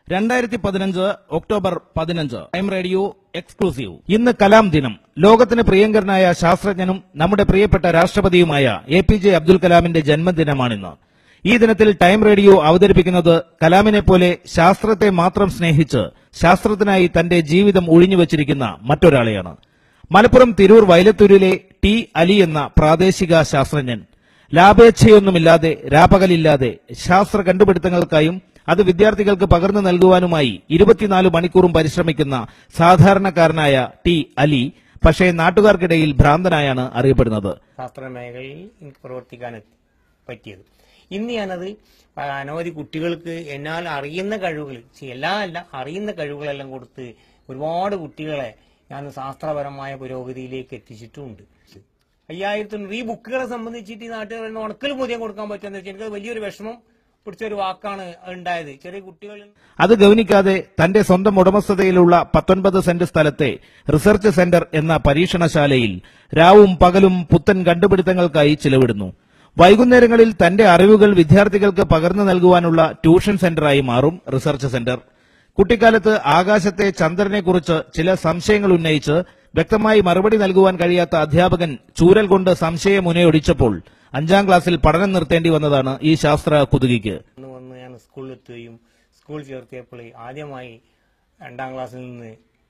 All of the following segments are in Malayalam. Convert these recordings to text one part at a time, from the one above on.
രണ്ടായിരത്തി പതിനഞ്ച് ഒക്ടോബർ പതിനഞ്ച് ടൈം റേഡിയോ എക്സ്ക്ലൂസീവ് ഇന്ന് കലാം ദിനം ലോകത്തിന് പ്രിയങ്കരനായ ശാസ്ത്രജ്ഞനും നമ്മുടെ പ്രിയപ്പെട്ട രാഷ്ട്രപതിയുമായ എ പി ജെ അബ്ദുൽ കലാമിന്റെ ജന്മദിനമാണിന്ന് ഈ ദിനത്തിൽ ടൈം റേഡിയോ അവതരിപ്പിക്കുന്നത് കലാമിനെ പോലെ ശാസ്ത്രത്തെ മാത്രം സ്നേഹിച്ച് ശാസ്ത്രത്തിനായി തന്റെ ജീവിതം ഒഴിഞ്ഞുവച്ചിരിക്കുന്ന മറ്റൊരാളെയാണ് മലപ്പുറം തിരൂർ വയലത്തൂരിലെ ടി അലി എന്ന പ്രാദേശിക ശാസ്ത്രജ്ഞൻ ലാഭേച്ഛയൊന്നുമില്ലാതെ രാപകലില്ലാതെ ശാസ്ത്ര കണ്ടുപിടുത്തങ്ങൾക്കായും അത് വിദ്യാർത്ഥികൾക്ക് പകർന്നു നൽകുവാനുമായി ഇരുപത്തിനാല് മണിക്കൂറും പരിശ്രമിക്കുന്ന സാധാരണക്കാരനായ ടി അലി പക്ഷേ നാട്ടുകാർക്കിടയിൽ ഭ്രാന്തനായാണ് അറിയപ്പെടുന്നത് ശാസ്ത്ര മേഖലയിൽ എനിക്ക് പ്രവർത്തിക്കാൻ പറ്റിയത് ഇന്ന് ഞാനത് അനവധി കുട്ടികൾക്ക് എന്നാൽ അറിയുന്ന കഴിവുകൾ ചെ- എല്ലാ അല്ല അറിയുന്ന കഴിവുകളെല്ലാം കൊടുത്ത് ഒരുപാട് കുട്ടികളെ ഞാൻ ശാസ്ത്രപരമായ പുരോഗതിയിലേക്ക് എത്തിച്ചിട്ടുമുണ്ട് അയ്യായിരത്തി ഈ ബുക്കുകളെ സംബന്ധിച്ചിട്ട് ഈ നാട്ടുകാരുടെ ഉണക്കൽ മൂല്യം കൊടുക്കാൻ പറ്റുമെന്ന് വെച്ചാൽ എനിക്ക് വലിയൊരു വിഷമം പിടിച്ച ഒരു വാക്കാണ് ഉണ്ടായത് ചെറിയ കുട്ടികൾ അത് ഗവനിക്കാതെ തന്റെ സ്വന്തം ഉടമസ്ഥതയിലുള്ള പത്തൊൻപത് സെന്റ് സ്ഥലത്തെ റിസർച്ച് സെന്റർ എന്ന പരീക്ഷണശാലയിൽ രാവും പകലും പുത്തൻ കണ്ടുപിടുത്തങ്ങൾക്കായി ചിലവിടുന്നു വൈകുന്നേരങ്ങളിൽ തന്റെ അറിവുകൾ വിദ്യാർത്ഥികൾക്ക് പകർന്നു നൽകുവാനുള്ള ട്യൂഷൻ സെന്ററായി മാറും റിസർച്ച് സെന്റർ കുട്ടിക്കാലത്ത് ആകാശത്തെ ചന്ദ്രനെക്കുറിച്ച് ചില സംശയങ്ങൾ ഉന്നയിച്ച് വ്യക്തമായി മറുപടി നൽകുവാൻ കഴിയാത്ത അധ്യാപകൻ ചൂരൽ കൊണ്ട് സംശയമുനയൊടിച്ചപ്പോൾ അഞ്ചാം ക്ലാസ്സിൽ പഠനം നിർത്തേണ്ടി വന്നതാണ് ഈ ശാസ്ത്ര കുതുകിക്ക് അന്ന് വന്ന് ഞാൻ സ്കൂളിലെത്തുകയും സ്കൂൾ ചേർത്തിയപ്പോൾ ആദ്യമായി രണ്ടാം ക്ലാസ്സിൽ നിന്ന്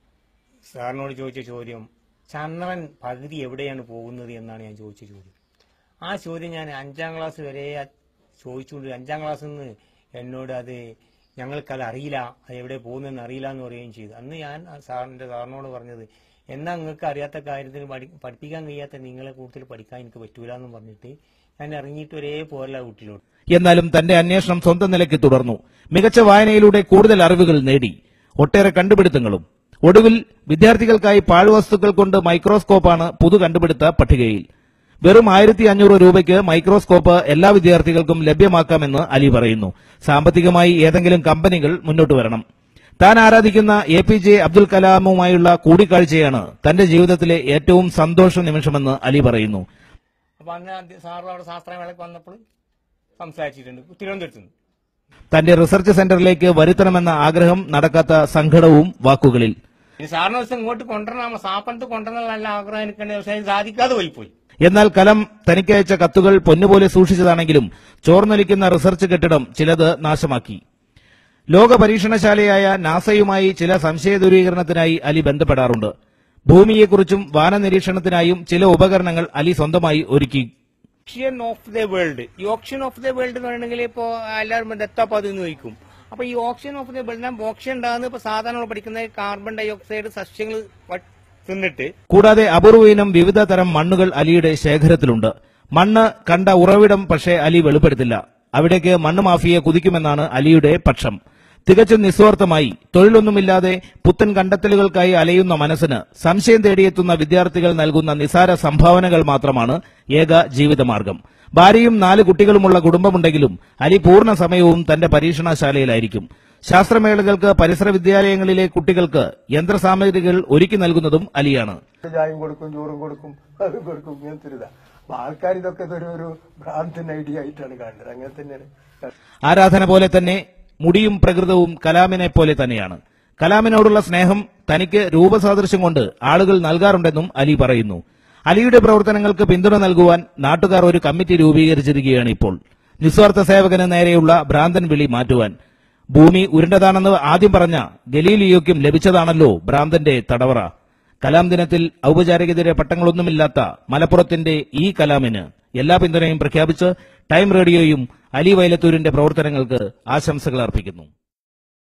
സാറിനോട് ചോദിച്ച ചോദ്യം ചന്ദ്രൻ പകുതി എവിടെയാണ് പോകുന്നത് എന്നാണ് ഞാൻ ചോദിച്ച ചോദ്യം ആ ചോദ്യം ഞാൻ അഞ്ചാം ക്ലാസ് വരെ ചോദിച്ചുകൊണ്ട് അഞ്ചാം ക്ലാസ്സിൽ നിന്ന് എന്നോട് അത് ഞങ്ങൾക്കത് അറിയില്ല അത് എവിടെ പോകുന്നതെന്ന് അറിയില്ല എന്ന് പറയുകയും ചെയ്തു അന്ന് ഞാൻ ആ സാറിന്റെ സാറിനോട് പറഞ്ഞത് എന്നാ നിങ്ങൾക്ക് അറിയാത്ത കാര്യത്തിന് പഠി പഠിപ്പിക്കാൻ കഴിയാത്ത നിങ്ങളെ കൂടുതൽ പഠിക്കാൻ എനിക്ക് പറ്റൂല എന്ന് പറഞ്ഞിട്ട് ഞാൻ ഇറങ്ങിയിട്ട് ഒരേ പോരല്ല വീട്ടിലോട്ട് എന്നാലും തന്റെ അന്വേഷണം സ്വന്തം നിലയ്ക്ക് തുടർന്നു മികച്ച വായനയിലൂടെ കൂടുതൽ അറിവുകൾ നേടി ഒട്ടേറെ കണ്ടുപിടുത്തങ്ങളും ഒടുവിൽ വിദ്യാർത്ഥികൾക്കായി പാഴ്വസ്തുക്കൾ കൊണ്ട് മൈക്രോസ്കോപ്പാണ് പുതു കണ്ടുപിടുത്ത പട്ടികയിൽ വെറും ആയിരത്തി അഞ്ഞൂറ് രൂപയ്ക്ക് മൈക്രോസ്കോപ്പ് എല്ലാ വിദ്യാർത്ഥികൾക്കും ലഭ്യമാക്കാമെന്ന് അലി പറയുന്നു സാമ്പത്തികമായി ഏതെങ്കിലും കമ്പനികൾ മുന്നോട്ട് വരണം താൻ ആരാധിക്കുന്ന എ പി ജെ അബ്ദുൽ കലാമുമായുള്ള കൂടിക്കാഴ്ചയാണ് തന്റെ ജീവിതത്തിലെ ഏറ്റവും സന്തോഷ നിമിഷമെന്ന് അലി പറയുന്നു അപ്പൊ അന്ന് ആദ്യം സാറ് അവിടെ ശാസ്ത്രമേളക്ക് വന്നപ്പോൾ സംസാരിച്ചിട്ടുണ്ട് തിരുവനന്തപുരത്ത് നിന്ന് തന്റെ റിസർച്ച് സെന്ററിലേക്ക് വരുത്തണമെന്ന ആഗ്രഹം നടക്കാത്ത സങ്കടവും വാക്കുകളിൽ ഇനി സാറിന് ദിവസം ഇങ്ങോട്ട് കൊണ്ടുവരണം സാപ്പനത്ത് കൊണ്ടുവരണം നല്ല ആഗ്രഹം എനിക്കുണ്ട് പക്ഷേ അത് സാധിക്കാതെ പോയിപ്പോയി എന്നാൽ കലം തനിക്കയച്ച കത്തുകൾ പൊന്നുപോലെ സൂക്ഷിച്ചതാണെങ്കിലും ചോർന്നൊലിക്കുന്ന റിസർച്ച് കെട്ടിടം ചിലത് നാശമാക്കി ലോക പരീക്ഷണശാലയായ നാസയുമായി ചില സംശയ ദൂരീകരണത്തിനായി അലി ബന്ധപ്പെടാറുണ്ട് ഭൂമിയെക്കുറിച്ചും വാനനിരീക്ഷണത്തിനായും ചില ഉപകരണങ്ങൾ അലി സ്വന്തമായി ഒരുക്കി ഓപ്ഷൻ ഓഫ് ദ വേൾഡ് ഈ ഓപ്ഷൻ ഓഫ് ദ വേൾഡ് എന്ന് പറയണമെങ്കിൽ ഇപ്പോ എല്ലാവരും ദത്താപ്പത് എന്ന് ചോദിക്കും അപ്പൊ ഈ option of the world option ഉണ്ടാകുന്ന ഇപ്പൊ സാധാരണ നമ്മൾ പഠിക്കുന്ന കാർബൺ ഡൈ ഓക്സൈഡ് സസ്യങ്ങൾ പ- തിന്നിട്ട് കൂടാതെ അപൂർവ ഇനം വിവിധ തരം മണ്ണുകൾ അലിയുടെ ശേഖരത്തിലുണ്ട് മണ്ണ് കണ്ട ഉറവിടം പക്ഷേ അലി വെളിപ്പെടുത്തില്ല അവിടേക്ക് മണ്ണ് മാഫിയെ കുതിക്കുമെന്നാണ് അലിയുടെ പക്ഷം തികച്ചും നിസ്വാർത്ഥമായി തൊഴിലൊന്നുമില്ലാതെ പുത്തൻ കണ്ടെത്തലുകൾക്കായി അലയുന്ന മനസ്സിന് സംശയം തേടിയെത്തുന്ന വിദ്യാർത്ഥികൾ നൽകുന്ന നിസാര സംഭാവനകൾ മാത്രമാണ് ഏക ജീവിതമാർഗം ഭാര്യയും നാല് കുട്ടികളുമുള്ള കുടുംബമുണ്ടെങ്കിലും അലി പൂർണ്ണ സമയവും തന്റെ പരീക്ഷണശാലയിലായിരിക്കും ശാസ്ത്രമേളകൾക്ക് പരിസര വിദ്യാലയങ്ങളിലെ കുട്ടികൾക്ക് യന്ത്രസാമഗ്രികൾ ഒരുക്കി നൽകുന്നതും അലിയാണ് ചായയും കൊടുക്കും ചോറും കൊടുക്കും അതും കൊടുക്കും ഇങ്ങനത്തെ ഒരു ഇതാ അപ്പൊ ആൾക്കാർ ഇതൊക്കെ ഒരു ഒരു ഭ്രാന്തൻ ഐഡിയ ആയിട്ടാണ് കാണുന്നത് അങ്ങനെ തന്നെയാണ് ആരാധന പോലെ തന്നെ മുടിയും പ്രകൃതവും കലാമിനെ പോലെ തന്നെയാണ് കലാമിനോടുള്ള സ്നേഹം തനിക്ക് രൂപസാദൃശ്യം കൊണ്ട് ആളുകൾ നൽകാറുണ്ടെന്നും അലി പറയുന്നു അലിയുടെ പ്രവർത്തനങ്ങൾക്ക് പിന്തുണ നൽകുവാൻ നാട്ടുകാർ ഒരു കമ്മിറ്റി രൂപീകരിച്ചിരിക്കുകയാണ് ഇപ്പോൾ നിസ്വാർത്ഥ സേവകന് നേരെയുള്ള ഭ്രാന്തൻ വിളി മാറ്റുവാൻ ഭൂമി ഉരുണ്ടതാണെന്ന് ആദ്യം പറഞ്ഞ ഗലീലിയോയ്ക്കും ലഭിച്ചതാണല്ലോ ഭ്രാന്തന്റെ തടവറ കലാം ദിനത്തിൽ ഔപചാരികതയുടെ പട്ടങ്ങളൊന്നുമില്ലാത്ത മലപ്പുറത്തിന്റെ ഈ കലാമിന് എല്ലാ പിന്തുണയും പ്രഖ്യാപിച്ച് ടൈം റേഡിയോയും അലി വയലത്തൂരിന്റെ പ്രവർത്തനങ്ങൾക്ക് ആശംസകൾ അർപ്പിക്കുന്നു